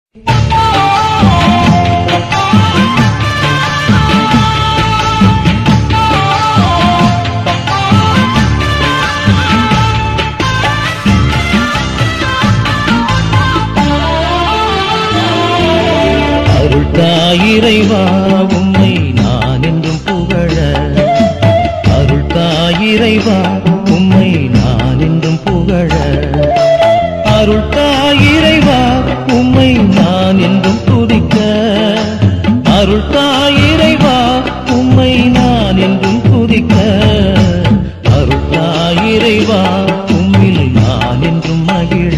அருள்தாயிரைவா உம்மை நான் என்றும் புகழ அருள்தாயிரைவா உம்மை நான் என்றும் புகழ அருள்தாயிரைவா உம்மை நான் என்றும் துதிக்க அருள்தாயிரைவா உம்மை நான் என்றும் துதிக்க அருள்தாயிரைவா உம்மில் நான் என்றும் மகிழ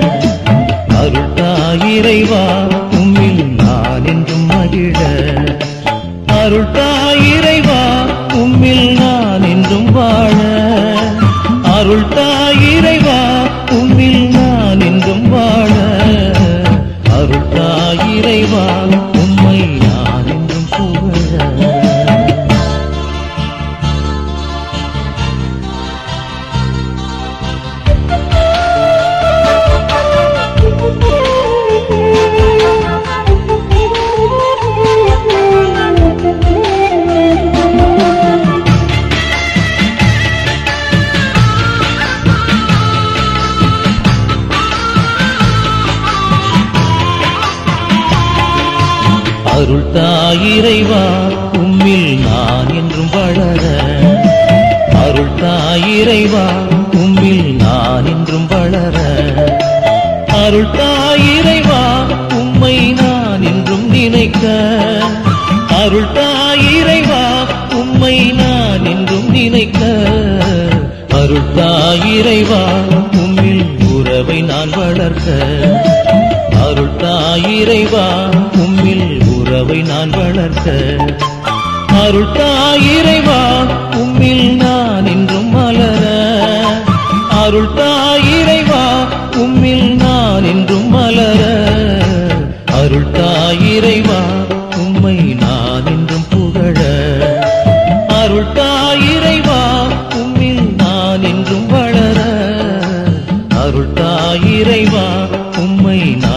அருள்தாயிரைவா உம்மில் நான் என்றும் மகிழ அருள்தாயிரைவா உம்மில் நான் என்றும் வாழ அருள்தாயிரைவா உம்மில் நான் என்றும் வாழ அருள்தாயிரைவா உம்மை நான் என்றும் புகழ அருள் தாயிரைவா உம்மில் நான் என்றும் வளர அருள் தாயிரைவா உம்மில் நான் என்றும் வளர அருள் தாயிரைவா உம்மை நான் என்றும் நினைக்க அருள் தாயிரைவா உம்மை நான் என்றும் நினைக்க அருள் தாயிரைவா உம்மில் உறவை நான் வளர்க்க அருள் தாயிரைவா உம்மில் உறவை நான் வளர்க்க அருள் தாயிரைவா உம்மில் நான் என்றும் மலர அருள் தாயிரைவா உம்மில் நான் என்றும் மலர அருள் தாயிரைவா உம்மை நான் என்றும் புகழ அருள் தாயிரைவா உம்மில் நான் என்றும் வளர அருள் தாயிரைவா உம்மை நான்